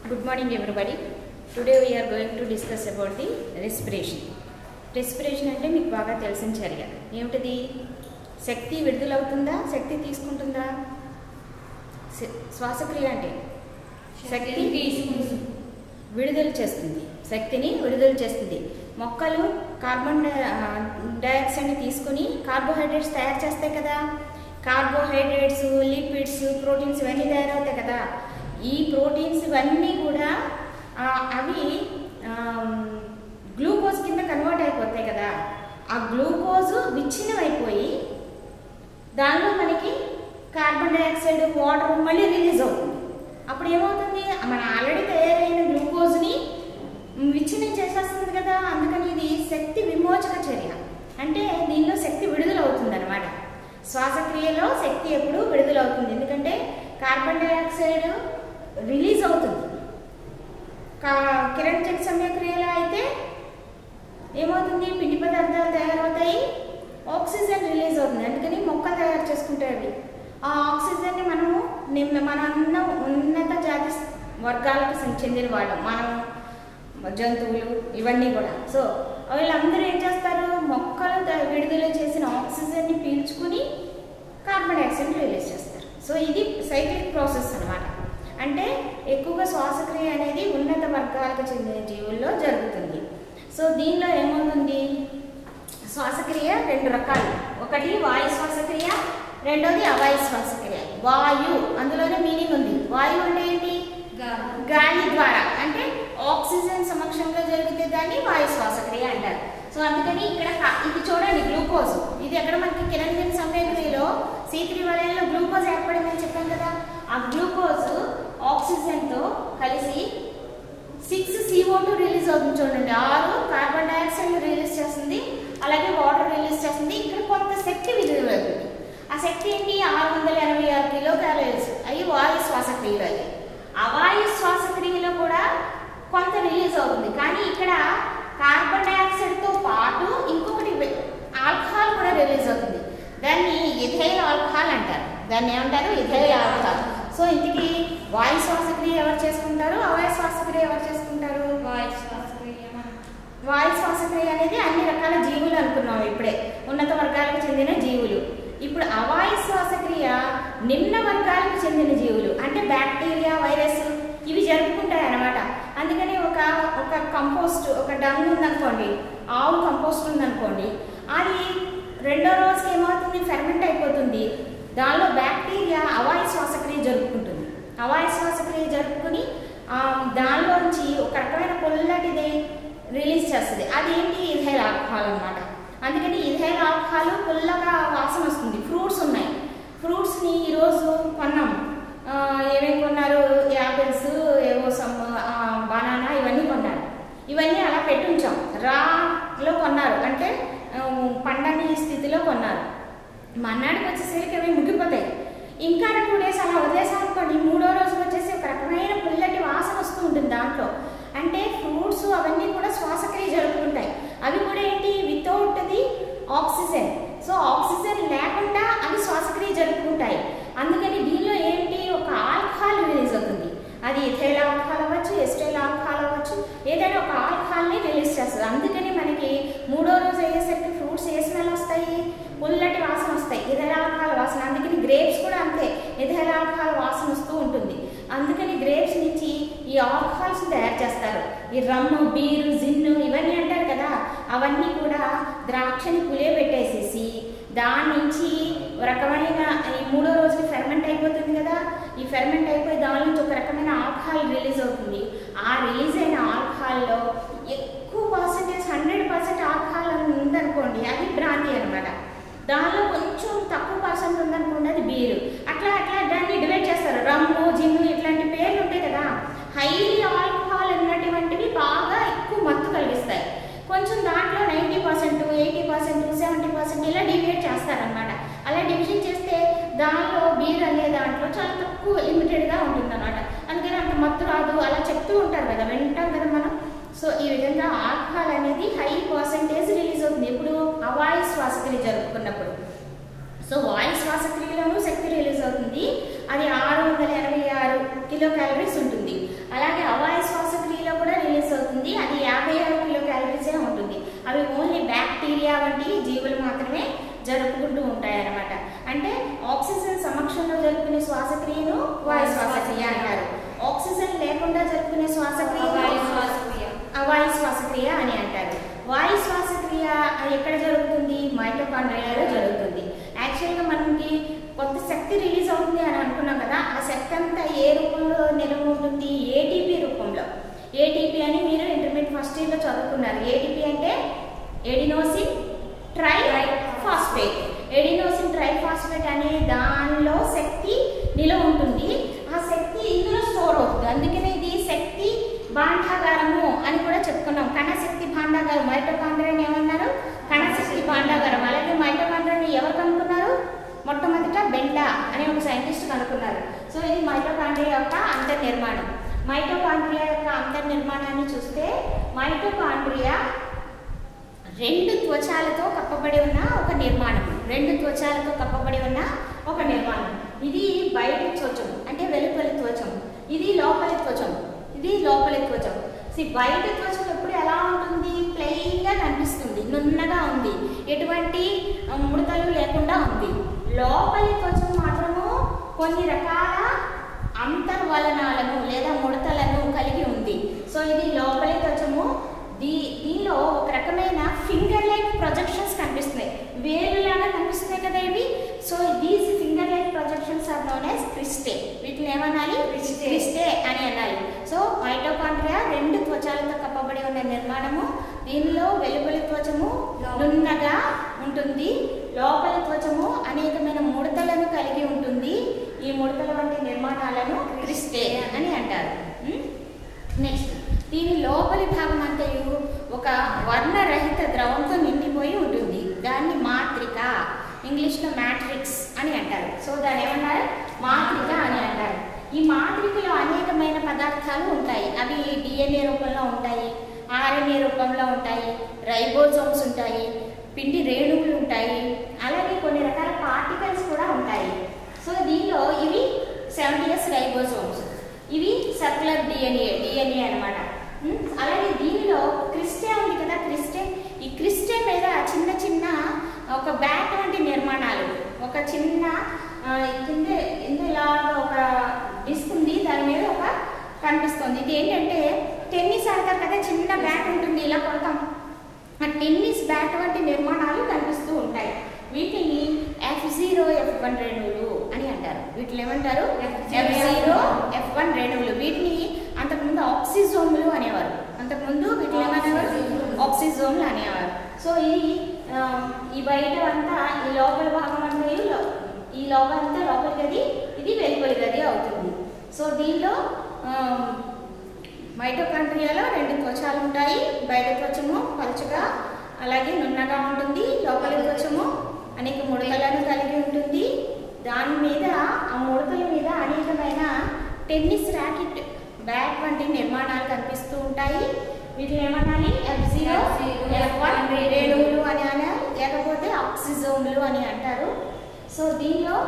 Good morning everybody. Today we are going to discuss about the respiration. Respiration అంటే మీకు బాగా తెలిసిన చర్య ఏమిటిది శక్తి విడుదలవుతుందా శక్తి తీసుకుంటుందా శ- శ్వాసక్రియ అంటే శక్తి విడుదల చేస్తుంది శక్తిని విడుదల చేస్తుంది మొక్కలు కార్బన్ డై- ఆ, డయాక్సైడ్ని తీసుకొని కార్బోహైడ్రేట్స్ తయారు చేస్తాయి కదా కార్బోహైడ్రేట్స్ లిపిడ్స్ ప్రోటీన్స్ ఇవన్నీ తయారవుతాయి కదా ఈ ప్రోటీన్స్ ఇవన్నీ కూడా ఆ, అవి గ్లూకోజ్ కింద కన్వర్ట్ అయిపోతాయి కదా ఆ గ్లూకోజ్ విచ్ఛిన్నం అయిపోయి దానిలో మనకి కార్బన్ డైఆక్సైడ్ వాటర్ మళ్ళీ రిలీజ్ అవుతుంది అప్పుడు ఏమవుతుంది మన ఆల్రెడీ తయారైన గ్లూకోజ్ని విచ్ఛిన్నం చేసేస్తుంది కదా అందుకని ఇది శక్తి విమోచక చర్య అంటే దీనిలో శక్తి విడుదల అవుతుంది అనమాట శ్వాసక్రియలో శక్తి ఎప్పుడు విడుదల అవుతుంది ఎందుకంటే కార్బన్ డైఆక్సైడ్ రిలీజ్ అవుతుంది కా- కిరణ్ చక్ర సమయక్రియలో అయితే ఏమవుతుంది పిండి పదార్థాలు తయారవుతాయి ఆక్సిజన్ రిలీజ్ అవుతుంది అందుకని మొక్కలు తయారు చేసుకుంటాయి అవి ఆ ఆక్సిజన్ని మనము నిమ్మ మన అన్న ఉన్నత జాతి వర్గాలకు సం- చెందిన వాళ్ళం మనం జంతువులు ఇవన్నీ కూడా సో వీళ్ళందరూ ఏం చేస్తారు మొక్కలు త- విడుదల చేసిన ఆక్సిజన్ని పీల్చుకుని కార్బన్ డైఆక్సైడ్ రిలీజ్ చేస్తారు సో ఇది సైక్లిక్ ప్రాసెస్ అన్నమాట అంటే ఎక్కువగా శ్వాసక్రియ అనేది ఉన్నత వర్గాలకు చెందిన జీవుల్లో జరుగుతుంది సో దీనిలో ఏమవుతుంది శ్వాసక్రియ రెండు రకాలు ఒకటి వాయు శ్వాసక్రియ రెండోది అవాయు శ్వాసక్రియ వాయు అందులోనే మీనింగ్ ఉంది వాయు అంటే ఏంటి గాలి ద్వారా అంటే ఆక్సిజన్ సమక్షంలో జరిగితే దాన్ని వాయు శ్వాసక్రియ అంటారు సో అందుకని ఇక్కడ క- ఇది చూడండి గ్లూకోజ్ ఇది ఎక్కడ మనకి కిరణజన్ సంవేక్రియలో సీత్రి వలయంలో గ్లూకోజ్ ఏర్పడిందని చెప్పాం కదా ఆ గ్లూకోజ్ ఆక్సిజన్తో కలిసి సిక్స్ సిఓ టూ రిలీజ్ అవుతుంది చూడండి ఆరు కార్బన్ డైఆక్సైడ్ రిలీజ్ చేస్తుంది అలాగే వాటర్ రిలీజ్ చేస్తుంది ఇక్కడ కొంత శక్తి విడుదలవుతుంది ఆ శక్తి ఏంటి ఆరు వందల ఎనభై ఆరు కిలో క్యాలరీస్ అవి వాయు శ్వాసక్రియలు అది అవాయు శ్వాసక్రియలో కూడా కొంత రిలీజ్ అవుతుంది కానీ ఇక్కడ కార్బన్ డైఆక్సైడ్తో పాటు ఇంకొకటి వె- ఆల్కహాల్ కూడా రిలీజ్ అవుతుంది దాన్ని ఇథైల్ ఆల్కహాల్ అంటారు దాన్ని ఏమంటారు ఇథైల్ ఆల్కహాల్ సో ఇంటికి వాయు శ్వాసక్రియ ఎవరు చేసుకుంటారు అవాయు శ్వాసక్రియ ఎవరు చేసుకుంటారు వాయు శ్వాసక్రియ అనేది అన్ని రకాల జీవులు అనుకున్నాం ఇప్పుడే ఉన్నత వర్గాలకు చెందిన జీవులు ఇప్పుడు అవాయు శ్వాసక్రియ నిమ్న వర్గాలకు చెందిన జీవులు అంటే బ్యాక్టీరియా వైరస్ ఇవి జరుపుకుంటాయి అన్నమాట అందుకని ఒక ఒక కంపోస్ట్ ఒక డంగ్ ఉందనుకోండి ఆవు కంపోస్ట్ ఉందనుకోండి అది రెండో రోజుకి ఏమవుతుంది ఫెర్మెంట్ అయిపోతుంది దానిలో బ్యాక్టీరియా అవాయు శ్వాసక్రియ జరుపుకుంటుంది అవాయు శ్వాసక్రియ జరుపుకుని ఆ, దానిలోంచి ఒక రకమైన పొల్లటిది రిలీజ్ చేస్తుంది అది ఏంటి ఇథైల్ ఆల్కహాల్ అన్నమాట అందుకని ఇథైల్ ఆల్కహాల్ పుల్లగా వాసన వస్తుంది ఫ్రూట్స్ ఉన్నాయి ఫ్రూట్స్ని ఈరోజు కొన్నాం ఆ, ఏమేమి కొన్నారు యాపిల్స్ ఏవో సమ్ బనానా ఇవన్నీ కొన్నారు ఇవన్నీ అలా పెట్టి ఉంచాం రాలో కొన్నారు అంటే ఆ, పండని స్థితిలో కొన్నారు మన్నాడికి వచ్చేసరికి అవి ముగ్గిపోతాయి ఇంకా టూ డేస్ అలా వదిలేసామనుకోండి మూడో రోజుకి వచ్చేసి ఒక రకమైన పుల్లటి వాసన వస్తూ ఉంటుంది దాంట్లో అంటే ఫ్రూట్స్ అవన్నీ కూడా శ్వాసక్రియ జరుపుకుంటాయి అవి కూడా ఏంటి without the oxygen so oxygen లేకుండా అవి శ్వాసక్రియ జరుపుకుంటాయి అందుకని దీనిలో ఏంటి ఒక ఆల్కహాల్ రిలీజ్ అవుతుంది అది ఇథైల్ ఆల్కహాల్ అవ్వచ్చు ఎస్టైల్ ఆల్కహాల్ అవ్వచ్చు ఏదైనా ఒక ఆల్కహాల్ని రిలీజ్ చేస్తుంది అందుకని మనకి మూడో రోజు అయ్యేసరికి ఫ్రూట్స్ ఏ స్మెల్ వస్తాయి పుల్లటి వాసన వస్తాయి ఇథైల్ ఆల్కహాల్ వాసన అందుకని గ్రేప్స్ కూడా అంతే ఇథైల్ ఆల్కహాల్ వాసన వస్తూ ఉంటుంది అందుకని గ్రేప్స్ నుంచి ఈ ఆల్కహాల్స్ తయారు చేస్తారు ఈ రమ్ము బీరు జిన్ను ఇవన్నీ అంటారు కదా అవన్నీ కూడా ద్రాక్షని పులియబెట్టేసేసి దాని నుంచి ఒక రకమైన ఈ మూడో రోజుకి ఫెర్మెంట్ అయిపోతుంది కదా ఈ ఫెర్మెంట్ అయిపోయి దాని నుంచి ఒక రకమైన ఆల్కహాల్ రిలీజ్ అవుతుంది ఆ రిలీజ్ అయిన ఆల్కహాల్లో ఎక్కువ పర్సెంటేజ్ హండ్రెడ్ పర్సెంట్ ఆల్కహాల్ అని ఉందనుకోండి అది బ్రాంతి అనమాట దానిలో కొంచెం తక్కువ పర్సెంట్ ఉందనుకోండి అది బీరు అట్లా అట్లా దాన్ని డివైడ్ చేస్తారు రమ్ము జిన్ను ఇట్లాంటి పేర్లు ఉంటాయి కదా హైలీ ఆల్కహాల్ ఉన్నటువంటివి బాగా ఎక్కువ మత్తు కలిగిస్తాయి కొంచెం దాంట్లో ninety percent eighty percent seventy percent ఇలా డివైడ్ చేస్తారనమాట అలా డివిజన్ చేస్తే దానిలో బీర్ అనే దాంట్లో చాలా తక్కువ లిమిటెడ్గా ఉంటుంది అనమాట అందుకని అంత మత్తు రాదు అలా చెప్తూ ఉంటారు కదా వింటాం కదా మనం సో ఈ విధంగా ఆల్కహాల్ అనేది హై పర్సెంటేజ్ రిలీజ్ అవుతుంది ఎప్పుడు అవాయు శ్వాసక్రియ జరుపుకున్నప్పుడు సో వాయు శ్వాసక్రియలోనూ శక్తి రిలీజ్ అవుతుంది అది ఆరు వందల ఎనభై ఆరు కిలో క్యాలరీస్ ఉంటుంది అలాగే అవాయ శ్వాసక్రియలో కూడా రిలీజ్ అవుతుంది అది యాభై ఆరు కిలో క్యాలరీసే ఉంటుంది అవి ఓన్లీ బ్యాక్టీరియా వంటి జీవులు మాత్రమే జరుపుకుంటూ ఉంటాయి అన్నమాట అంటే ఆక్సిజన్ సమక్షంలో జరుపుకునే శ్వాసక్రియను వాయు శ్వాసక్రియ అంటారు ఆక్సిజన్ లేకుండా జరుపుకునే శ్వాసక్రియ వాయు శ్వాసక్రియ. అవాయు శ్వాసక్రియ అని అంటారు వాయు శ్వాసక్రియ ఎక్కడ జరుగుతుంది మైటోకాండ్రియాలో జరుగుతుంది యాక్చువల్గా మనకి కొత్త శక్తి రిలీజ్ అవుతుంది అని అనుకున్నాం కదా ఆ శక్తి అంతా ఏ రూపంలో నిల్వ ఉంటుంది ఏటీపీ రూపంలో ఏటీపీ అని మీరు ఇంటర్మీడియట్ ఫస్ట్ ఇయర్లో చదువుకున్నారు ఏటీపీ అంటే adenosine triphosphate adenosine triphosphate అనే దానిలో శక్తి నిలవ ఉంటుంది ఆ శక్తి ఇందులో స్టోర్ అవుతుంది అందుకనే ఇది శక్తి భాండాగారము అని కూడా చెప్పుకున్నాం కణశక్తి భాండాగారం మైటోకాండ్రియాని ఏమన్నారు కణశక్తి భాండాగారం అలాగే మైటోకాండ్రియాని ఎవరు కనుక్కున్నారు మొట్టమొదట బెండా అనే ఒక సైంటిస్ట్ కనుక్కున్నారు సో ఇది మైటోకాండ్రియా యొక్క అంతర్నిర్మాణం మైటోకాండ్రియా యొక్క అంతర్నిర్మాణాన్ని చూస్తే మైటోకాండ్రియా రెండు త్వచాలతో కప్పబడి ఉన్న ఒక నిర్మాణం రెండు త్వచాలతో కప్పబడి ఉన్న ఒక నిర్మాణం ఇది బయటి త్వచం అంటే వెలుపలి త్వచం ఇది లోపలి త్వచం ఇది లోపలి త్వచం సి బయట త్వచం ఎప్పుడు ఎలా ఉంటుంది ప్లెయిన్గా కనిపిస్తుంది నున్నగా ఉంది ఎటువంటి ఆ, ముడతలు లేకుండా ఉంది లోపలి త్వచం మాత్రము కొన్ని రకాల అంతర్వలనాలను లేదా ముడతలను కలిగి ఉంది సో ఇది లోపలి త్వచము దీ దీనిలో ఒక రకమైన ఫింగర్ లైక్ ప్రొజెక్షన్స్ కనిపిస్తున్నాయి వేలులాగా కనిపిస్తున్నాయి కదా ఇవి so these finger like projections are known as cristae వీటిని ఏమనాలి Cristae. క్రిస్టే అని అనాలి సో మైటోకాండ్రియా రెండు త్వచాలతో కప్పబడి ఉన్న నిర్మాణము దీనిలో వెలుపలి త్వచము లోపలి. నున్నగా ఉంటుంది లోపలి త్వచము అనేకమైన ముడతలను కలిగి ఉంటుంది ఈ ముడతల వంటి నిర్మాణాలను క్రిస్టే అని అంటారు నెక్స్ట్ దీని లోపలి భాగం అంతయు ఒక వర్ణరహిత ద్రవంతో నిండిపోయి ఉంటుంది దాన్ని మాత్రిక ఇంగ్లీష్లో మ్యాట్రిక్స్ అని అంటారు సో దాన్ని ఏమన్నారు మాత్రిక అని అంటారు ఈ మాత్రికలో అనేకమైన పదార్థాలు ఉంటాయి అవి డిఎన్ఏ రూపంలో ఉంటాయి ఆర్ఎన్ఏ రూపంలో ఉంటాయి రైబోజోమ్స్ ఉంటాయి పిండి రేణువులు ఉంటాయి అలాగే కొన్ని రకాల పార్టికల్స్ కూడా ఉంటాయి సో దీనిలో ఇవి సెవెంటీ ఇయర్స్ రైబోజోమ్స్ ఇవి సర్కులర్ డిఎన్ఏ డిఎన్ఏ అనమాట అలాగే దీనిలో క్రిస్టే ఉంది కదా క్రిస్టే ఈ క్రిస్టే మీద చిన్న చిన్న ఒక బ్యాట్ వంటి నిర్మాణాలు ఒక చిన్న ఆ, కింద కింద ఇలాగ ఒక డిస్క్ ఉంది దాని మీద ఒక కనిపిస్తుంది ఇది ఏంటంటే టెన్నిస్ ఆడతారు కదా చిన్న బ్యాట్ ఉంటుంది ఇలా కొడతాం ఆ టెన్నిస్ బ్యాట్ వంటి నిర్మాణాలు కనిపిస్తూ ఉంటాయి వీటిని ఎఫ్ జీరో ఎఫ్ వన్ రేణువులు అని అంటారు వీటిని ఏమంటారు ఎఫ్ జీరో ఎఫ్ వన్ రేణువులు వీటిని అంతకుముందు ఆక్సిజోములు అనేవారు అంతకుముందు వీటిని ఏమనేవారు ఆక్సిజోములు అనేవారు సో ఇది ఆ, ఈ బయట అంతా ఈ లోపల భాగం అంతా ఈ లో- ఈ లోపల అంతా లోపల గది ఇది వెలుపలి గది అవుతుంది సో దీనిలో ఆ, మైటోకాండ్రియాలో రెండు త్వచాలు ఉంటాయి బయట త్వచము పలుచగా అలాగే నున్నగా ఉంటుంది లోపలి త్వచము అనేక ముడతలను కలిగి ఉంటుంది దాని మీద ఆ ముడతల మీద అనేకమైన టెన్నిస్ ర్యాకెట్ బ్యాట్ వంటి నిర్మాణాలు కనిపిస్తూ ఉంటాయి వీటిని ఏమనాలి ఎఫ్ జీరో ఎఫ్ వన్ రేణువులు అని అనాలి లేకపోతే ఆక్సిజోములు అని అంటారు సో దీనిలో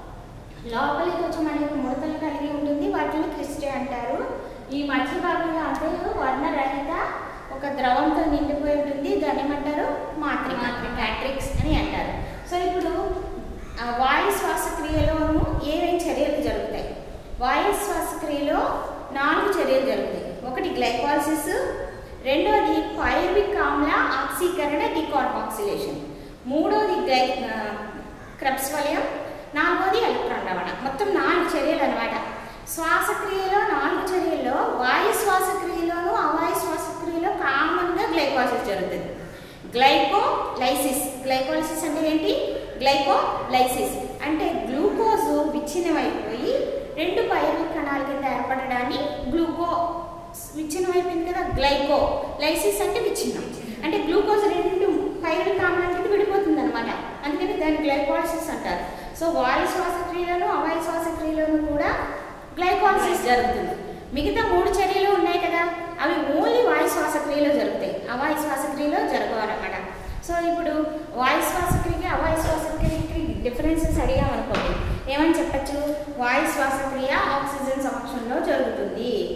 లోపలి కొంచెం అనేక ముడతలు కలిగి ఉంటుంది వాటిని క్రిస్టే అంటారు ఈ మధ్య భాగంలో అంటే వర్ణరహిత ఒక ద్రవంతో నిండిపోయి ఉంటుంది దాన్ని ఏమంటారు మాత్రిక మ్యాట్రిక్స్ అని అంటారు సో ఇప్పుడు ఆ వాయు శ్వాసక్రియలోను ఏమేమి చర్యలు జరుగుతాయి వాయు శ్వాసక్రియలో నాలుగు చర్యలు జరుగుతాయి ఒకటి గ్లైకాలసిస్ రెండోది పైరువిక్ ఆమ్ల ఆక్సీకరణ డికార్బాక్సిలేషన్ మూడోది గ్లై ఆ, క్రబ్స్ వలయం నాలుగోది ఎలక్ట్రాన్ రవాణా మొత్తం నాలుగు చర్యలు అనమాట శ్వాసక్రియలో నాలుగు చర్యల్లో వాయు శ్వాసక్రియలోను అవాయు శ్వాసక్రియలో కామన్గా గ్లైకోసిస్ జరుగుతుంది గ్లైకో లైసిస్ గ్లైకోలిసిస్ అంటే ఏంటి గ్లైకో లైసిస్ అంటే గ్లూకోజ్ విచ్ఛిన్నమైపోయి రెండు పైరు కణాల కింద ఏర్పడడాన్ని గ్లూకో విచ్ఛిన్నమైపోయింది కదా గ్లైకో లైసిస్ అంటే విచ్ఛిన్నం అంటే గ్లూకోజ్ రెండు పైరు కామన్ కింద విడిపోతుంది అనమాట అందుకని దాన్ని గ్లైకోలిసిస్ అంటారు సో వాయు శ్వాసక్రియలోను అవాయు శ్వాసక్రియలోను కూడా గ్లైకోలిసిస్ జరుగుతుంది మిగతా మూడు చర్యలు ఉన్నాయి కదా అవి ఓన్లీ వాయు శ్వాసక్రియలో జరుగుతాయి అవాయు శ్వాసక్రియలో జరగవన్నమాట సో ఇప్పుడు వాయు శ్వాసక్రియకి అవాయు శ్వాసక్రియకి డిఫరెన్సెస్ అడిగామనుకోండి ఏమని చెప్పచ్చు వాయు శ్వాసక్రియ ఆక్సిజన్ సమక్షంలో జరుగుతుంది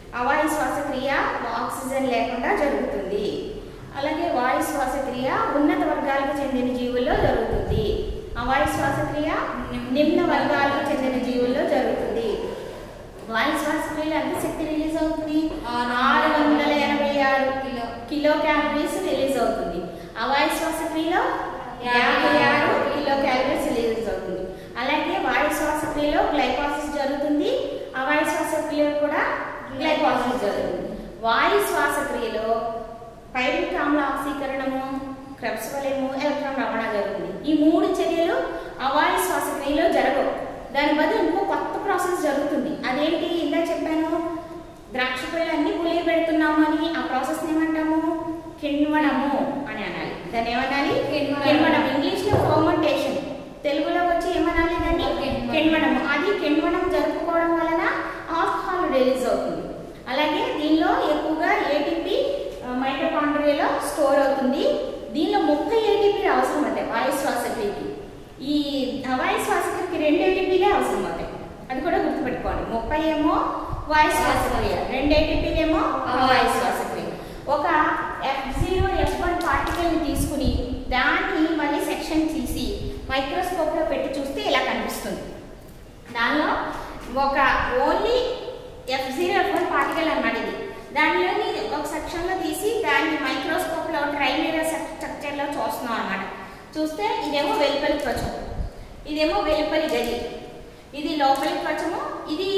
అవాయు శ్వాసక్రియ ఆక్సిజన్ లేకుండా జరుగుతుంది అలాగే వాయు శ్వాసక్రియ ఉన్నత వర్గాలకు చెందిన జీవుల్లో జరుగుతుంది అవాయు శ్వాసక్రియ నిమ్న వర్గాలకు చెందిన జీవుల్లో జరుగుతుంది వాయు శ్వాసక్రియలో ఎంత శక్తి రిలీజ్ అవుతుంది ఆరు వందల ఎనభై ఆరు కిలో కిలో క్యాలరీస్ రిలీజ్ అవుతుంది అవాయు శ్వాసక్రియలో యాభై ఆరు కిలో క్యాలరీస్ రిలీజ్ అవుతుంది అలాగే వాయు శ్వాసక్రియలో గ్లైకోసిస్ జరుగుతుంది అవాయు శ్వాసక్రియలో కూడా గ్లైకోసిస్ జరుగుతుంది వాయు శ్వాసక్రియలో పైరిక్ ఆమ్ల ఆక్సీకరణము క్రెబ్స్ వలెము ఎలక్ట్రాన్ రవాణా జరుగుతుంది ఈ మూడు చర్యలు అవాయు శ్వాసక్రియలో జరగవు దాని బదులు ఇంకో కొత్త ప్రాసెస్ జరుగుతుంది అదేంటి ఇందా చెప్పాను ద్రాక్ష పళ్ళు అన్ని పులియ పెడుతున్నాము అని ఆ ప్రాసెస్ ఏమంటాము కిణ్వడము అని అనాలి దాన్ని ఏమనాలి కిణ్వడం. కిణ్వడం ఇంగ్లీష్ లో ఫర్మెంటేషన్ తెలుగులో వచ్చి ఏమనాలి దాన్ని కిణ్వడం. కిణ్వడం అది కిణ్వడం జరుపుకోవడం వలన ఆల్కహాల్ రిలీజ్ అవుతుంది అలాగే దీనిలో ఎక్కువగా ఏటీపీ మైటోకాండ్రియాలో స్టోర్ అవుతుంది దీనిలో ముప్పై ఏటీపీ అవసరం అవుతాయి వాయు శ్వాసక్రియకి ఈ వాయు శ్వాసక్రియకి రెండు ఏటీపీలే అవసరం అవుతాయి అది కూడా గుర్తుపెట్టుకోండి ముప్పై ఏమో వాయు శ్వాసక్రియ రెండు ఏటీపీలేమో వాయు శ్వాసక్రియ ఒక ఎఫ్ జీరో ఎఫ్ వన్ పార్టికల్ని తీసుకుని దాన్ని మళ్ళీ సెక్షన్ తీసి మైక్రోస్కోప్లో పెట్టి చూస్తే ఇలా కనిపిస్తుంది దానిలో ఒక only F zero F one particle అన్నమాట ఇది దానిలోని ఒక సెక్షన్లో తీసి దాన్ని మైక్రోస్కోప్లో ట్రైమీరా స్ట్రక్చర్లో చూస్తున్నాం అన్నమాట చూస్తే ఇదేమో వెలుపలి త్వచం ఇదేమో వెలుపలి గది ఇది లోపలి త్వచము ఇది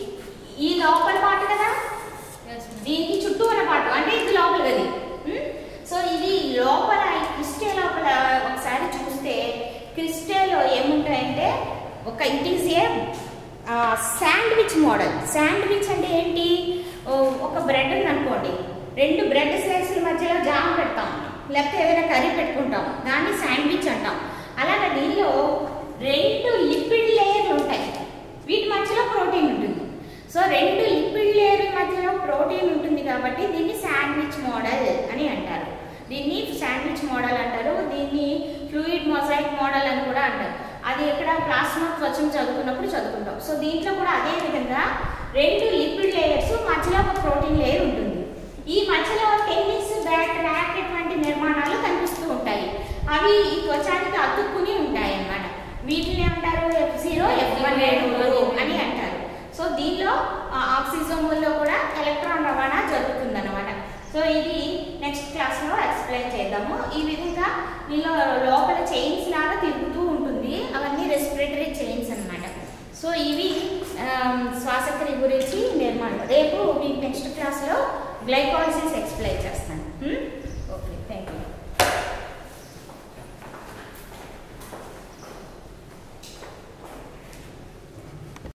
ఈ లోపల పాటు కదా దీనికి చుట్టూ ఉన్న పాటు అంటే ఇది లోపల గది ఉమ్? సో ఇది లోపల ఈ క్రిస్టే లోపల ఒకసారి చూస్తే క్రిస్టేలో ఏముంటాయంటే ఒక it is a sandwich model sandwich అంటే ఏంటి ఓ, ఒక బ్రెడ్ ఉంది అనుకోండి రెండు బ్రెడ్ స్లైస్ల మధ్యలో జామ్ పెడతాం లేకపోతే ఏదైనా కర్రీ పెట్టుకుంటాం దాన్ని శాండ్విచ్ అంటాం అలాగే దీనిలో రెండు లిపిడ్ లేయర్లు ఉంటాయి వీటి మధ్యలో ప్రోటీన్ ఉంటుంది సో రెండు లిపిడ్ లేయర్ మధ్యలో ప్రోటీన్ ఉంటుంది కాబట్టి దీన్ని శాండ్విచ్ మోడల్ అని అంటారు దీన్ని శాండ్విచ్ మోడల్ అంటారు దీన్ని ఫ్లూయిడ్ మొజాయిక్ మోడల్ అని కూడా అంటారు అది ఇక్కడ ప్లాస్మా త్వచం చదువుకున్నప్పుడు చదువుకుంటాం సో దీంట్లో కూడా అదే విధంగా రెండు లిపిడ్ లేయర్స్ మధ్యలో ఒక ప్రోటీన్ లేయర్ ఉంటుంది ఈ మధ్యలో టెన్నిస్ బ్యాట్ ర్యాకెట్ వంటి నిర్మాణాలు కనిపిస్తూ ఉంటాయి అవి ఈ త్వచానికి అతుక్కుని ఉంటాయి అన్నమాట వీటిని ఏమంటారు ఎఫ్ జీరో ఎఫ్ వన్ అని అంటారు సో దీనిలో ఆక్సిజోముల్లో కూడా ఎలక్ట్రాన్ రవాణా జరుగుతుంది అనమాట సో ఇది నెక్స్ట్ క్లాస్లో ఎక్స్ప్లెయిన్ చేద్దాము ఈ విధంగా దీనిలో లోపల చైన్స్ లాగా తిరుగుతూ ఉంటుంది అవన్నీ రెస్పిరేటరీ చైన్స్ అన్నమాట సో ఇవి ఆమ్, శ్వాసక్రియ గురించి నిర్మాణం రేపు మీకు నెక్స్ట్ క్లాస్లో గ్లైకాలసిస్ ఎక్స్ప్లెయిన్ చేస్తాను